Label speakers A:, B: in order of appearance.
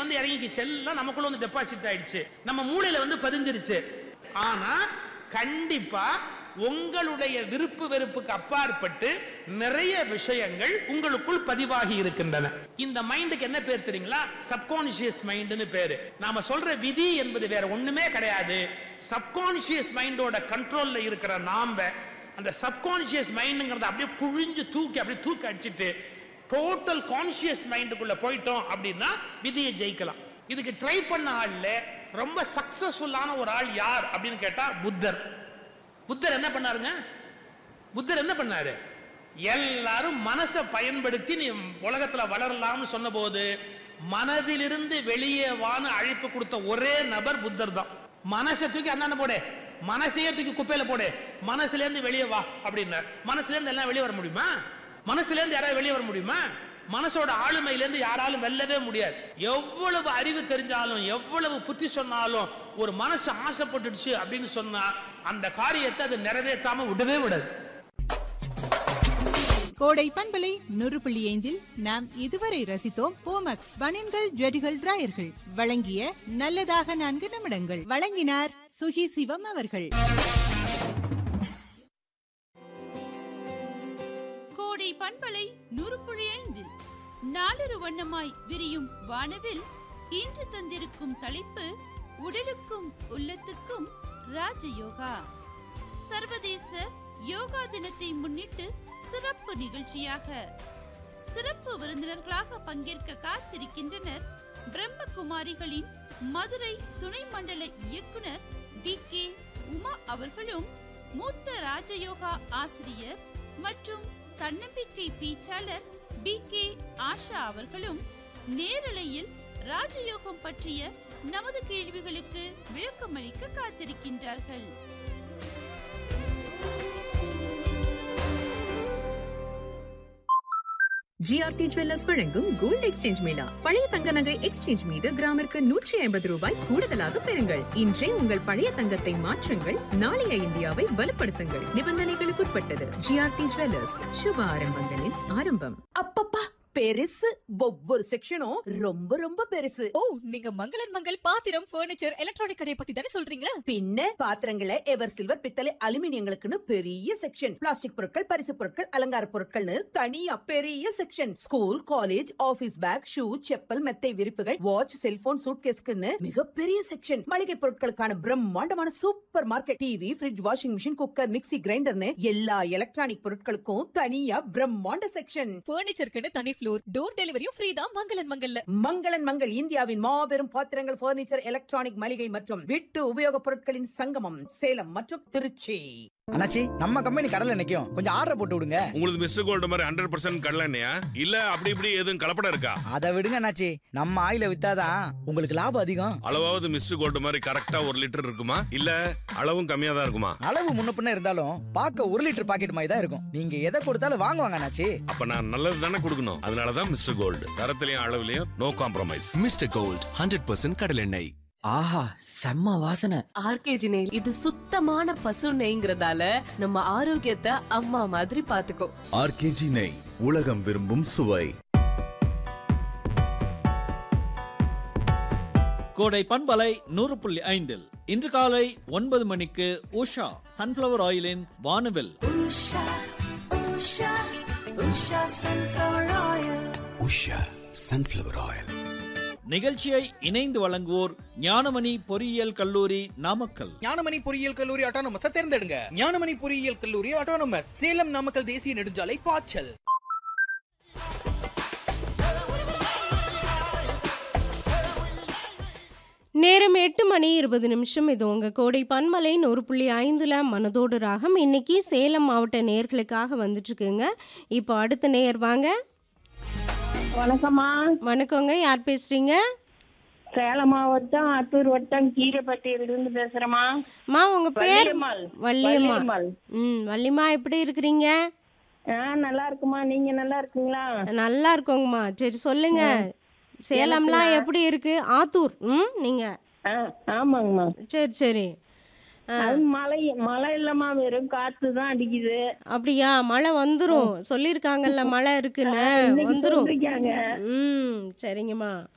A: வந்து இறங்கிக்கிச்சு எல்லாம் நமக்குள்ள வந்து டெபாசிட் ஆயிடுச்சு நம்ம மூளையில வந்து பதிஞ்சிருச்சு ஆனா கண்டிப்பா உங்களுடைய விருப்பு வெறுப்புக்கு அப்பாற்பட்டு நிறைய விஷயங்கள் உங்களுக்குள் பதிவாகி இருக்கின்றன இந்த மைண்டுக்கு என்ன பேர் தெரியுங்களா சப்கான்சியஸ் மைண்டுன்னு பேரு நாம சொல்ற விதி என்பது வேற ஒண்ணுமே கிடையாது சப்கான்சியஸ் மைண்டோட கண்ட்ரோல்ல இருக்கிற நாம அந்த சப்கான்சியஸ் மைண்டுங்கிறத அப்படியே புழிஞ்சு தூக்கி அப்படியே தூக்கி அடிச்சிட்டு டோட்டல் கான்சியஸ் மைண்டுக்குள்ள போயிட்டோம் அப்படின்னா விதியை ஜெயிக்கலாம் இதுக்கு ட்ரை பண்ண ஆள்ல ரொம்ப சக்சஸ்ஃபுல்லான ஒரு ஆள் யார் அப்படின்னு கேட்டா புத்தர் புத்தர் என்ன பண்ணாருங்க புத்தர் என்ன பண்ணாரு எல்லாரும் மனசை பயன்படுத்தி நீ உலகத்துல வளரலாம்னு சொன்னபோது மனதிலிருந்து வெளியே வான்னு அழைப்பு கொடுத்த ஒரே நபர் புத்தர் தான் மனசை தூக்கி அந்தாண்ட போடு மனசையே தூக்கி குப்பையில போடு மனசுல இருந்து வெளியே வா அப்படின்னார் மனசுல இருந்து எல்லாம் வெளியே வர முடியுமா மனசுல இருந்து யாராவது வெளியே வர முடியுமா மனசோட ஆளுமையில இருந்து யாராலும் வெல்லவே முடியாது எவ்வளவு அறிவு தெரிஞ்சாலும் எவ்வளவு புத்தி சொன்னாலும் ஒரு மனசு ஆசைப்பட்டுடுச்சு அப்படின்னு சொன்னா அந்த காரியத்தை அது நிறைவேற்றாம விடவே விடாது
B: கோடை பண்பலை நூறு புள்ளி ஐந்தில் நாம் இதுவரை ரசித்தோம் போமக்ஸ் பனின்கள் ஜெடிகள் டிராயர்கள் வழங்கிய நல்லதாக நான்கு நிமிடங்கள் வழங்கினார் சுகி சிவம் அவர்கள்
C: கோடை பண்பலை நூறுபுழி ஐந்தில் நாளொரு வண்ணமாய் விரியும் வானவில் இன்று தந்திருக்கும் தலைப்பு உடலுக்கும் உள்ளத்துக்கும் ராஜயோகா சர்வதேச யோகா தினத்தை முன்னிட்டு சிறப்பு நிகழ்ச்சியாக சிறப்பு விருந்தினர்களாக பங்கேற்க காத்திருக்கின்றனர் பிரம்மகுமாரிகளின் மதுரை துணை மண்டல இயக்குனர் டி கே உமா அவர்களும் மூத்த ராஜயோகா ஆசிரியர் மற்றும் தன்னம்பிக்கை பேச்சாளர் பி கே ஆஷா அவர்களும் நேரலையில் ராஜயோகம் பற்றிய நமது கேள்விகளுக்கு விளக்கமளிக்க காத்திருக்கின்றார்கள்
D: ஜிஆர்டி ஜுவல்லர்ஸ் வழங்கும் கோல்ட் எக்ஸ்சேஞ்ச் மேளா பழைய தங்க நகை எக்ஸ்சேஞ்ச் மீது கிராமிற்கு நூற்றி ஐம்பது ரூபாய் கூடுதலாக பெறுங்கள் இன்றே உங்கள் பழைய தங்கத்தை மாற்றுங்கள் நாளைய இந்தியாவை வலுப்படுத்துங்கள் நிபந்தனைகளுக்குட்பட்டது ஜிஆர்டி ஜுவல்லர்ஸ் சுப ஆரம்பங்களின் ஆரம்பம்
E: அப்பப்பா பெருசு ஒவ்வொரு செக்ஷனும் ரொம்ப ரொம்ப பெருசு
F: ஓ நீங்க மங்களன் மங்கள் பாத்திரம் பர்னிச்சர் எலக்ட்ரானிக் கடையை பத்தி தானே சொல்றீங்க
E: பின்ன பாத்திரங்களை எவர் சில்வர் பித்தளை அலுமினியங்களுக்குன்னு பெரிய செக்ஷன் பிளாஸ்டிக் பொருட்கள் பரிசு பொருட்கள் அலங்கார பொருட்கள்னு தனியா பெரிய section school college office bag shoe chappal மெத்தை விரிப்புகள் வாட்ச் செல்போன் சூட்கேஸ்க்குன்னு மிகப்பெரிய செக்ஷன் மளிகை பொருட்களுக்கான பிரம்மாண்டமான supermarket TV fridge washing machine cooker mixie கிரைண்டர்னு எல்லா எலக்ட்ரானிக் பொருட்களுக்கும் தனியா பிரம்மாண்ட செக்ஷன்
F: பர்னிச்சருக்குன்னு தனி ஃப்ளோர் டோர் டெலிவரியும் ஃப்ரீ தான் மங்களன் மங்கல்ல
E: மங்களன் மங்கள் இந்தியாவின் மாபெரும் பாத்திரங்கள் பர்னிச்சர் எலக்ட்ரானிக் மளிகை மற்றும் வீட்டு உபயோகப் பொருட்களின் சங்கமம் சேலம் மற்றும் திருச்சி
G: அண்ணாச்சி நம்ம கம்பெனி கடல்ல நிக்கும் கொஞ்சம் ஆர்டர் போட்டு விடுங்க
H: உங்களுக்கு மிஸ்டர் கோல்டு மாதிரி ஹண்ட்ரட் பர்சன்ட் கடலண்ணையா இல்ல அப்படி இப்படி எதுவும் கலப்படம் இருக்கா
G: அதை விடுங்க அண்ணாச்சி நம்ம ஆயில வித்தாதான் உங்களுக்கு லாபம் அதிகம்
H: அளவாவது மிஸ்டர் கோல்டு மாதிரி கரெக்டா ஒரு லிட்டர் இருக்குமா இல்ல அளவும் கம்மியா தான் இருக்குமா
G: அளவு முன்ன பின்ன இருந்தாலும் பார்க்க ஒரு லிட்டர் பாக்கெட் மாதிரி தான் இருக்கும் நீங்க எதை கொடுத்தாலும் வாங்குவாங்க அண்ணாச்சி
H: அப்ப நான் நல்லது தானே கொடுக்கணும் அதனாலதான் மிஸ்டர் கோல்டு தரத்திலையும் அளவுலயும் no compromise
I: mister gold hundred percent கடலெண்ணெய்
J: ஆஹா செம்ம வாசனை
K: ஆர்கேஜி நெய் இது சுத்தமான பசு நெய்ங்கிறதால நம்ம ஆரோக்கியத்தை அம்மா மாதிரி பாத்துக்கோ
L: ஆர்கேஜி நெய் உலகம் விரும்பும் சுவை
M: கோடை பண்பலை நூறு புள்ளி ஐந்தில் இன்று காலை ஒன்பது மணிக்கு உஷா சன்ஃபிளவர் ஆயிலின் வானவில்
I: உஷா சன்ஃபிளவர் ஆயில்
M: நிகழ்ச்சியை இணைந்து வழங்குவோர் ஞானமணி பொறியியல் கல்லூரி நாமக்கல்
N: ஞானமணி பொறியியல் கல்லூரி ஆட்டோனமஸ் தேர்ந்தெடுங்க ஞானமணி பொறியியல் கல்லூரி ஆட்டோனமஸ் சேலம் நாமக்கல் தேசிய நெடுஞ்சாலை பாய்ச்சல்
O: நேரம் எட்டு மணி இருபது நிமிஷம் இது உங்கள் கோடை பன்மலை நூறு புள்ளி ஐந்தில் மனதோடு ராகம் இன்னைக்கு சேலம் மாவட்ட நேர்களுக்காக வந்துட்டுருக்குங்க இப்போ அடுத்த நேர் வாங்க
P: வணக்கம்மா
O: வணக்கங்க யார் பேசுகிறீங்க
P: சேலம் மாவட்டம் அத்தூர் வட்டம் கீரைப்பட்டியிலிருந்து பேசுறேம்மா
O: மா உங்கள் பேர்
P: வள்ளியம்மாள்.
O: வள்ளியம்மா
P: வள்ளியம்மாள்.
O: ம் வள்ளிம்மா எப்படி இருக்கிறீங்க
P: ஆ நல்லா இருக்குமா நீங்க நல்லா இருக்கீங்களா
O: நல்லா இருக்கோங்கம்மா சரி சொல்லுங்க சேலம்லாம்
P: எனக்கு
O: எப்படி இருக்கு ஆத்தூர் ம் நீங்கள்
P: ஆ ஆமாங்கம்மா
O: சரி சரி ஆ.
P: அது மழை மழை இல்லம்மா வெறும் காத்து தான் அடிக்குது
O: அப்படியா மழை வந்துரும் சொல்லியிருக்காங்கல்ல மழை இருக்குன்னு
P: ஆ, இன்னைக்கு
O: வந்துரும்
P: சொல்லிருக்காங்க.
O: ம் சரிங்கம்மா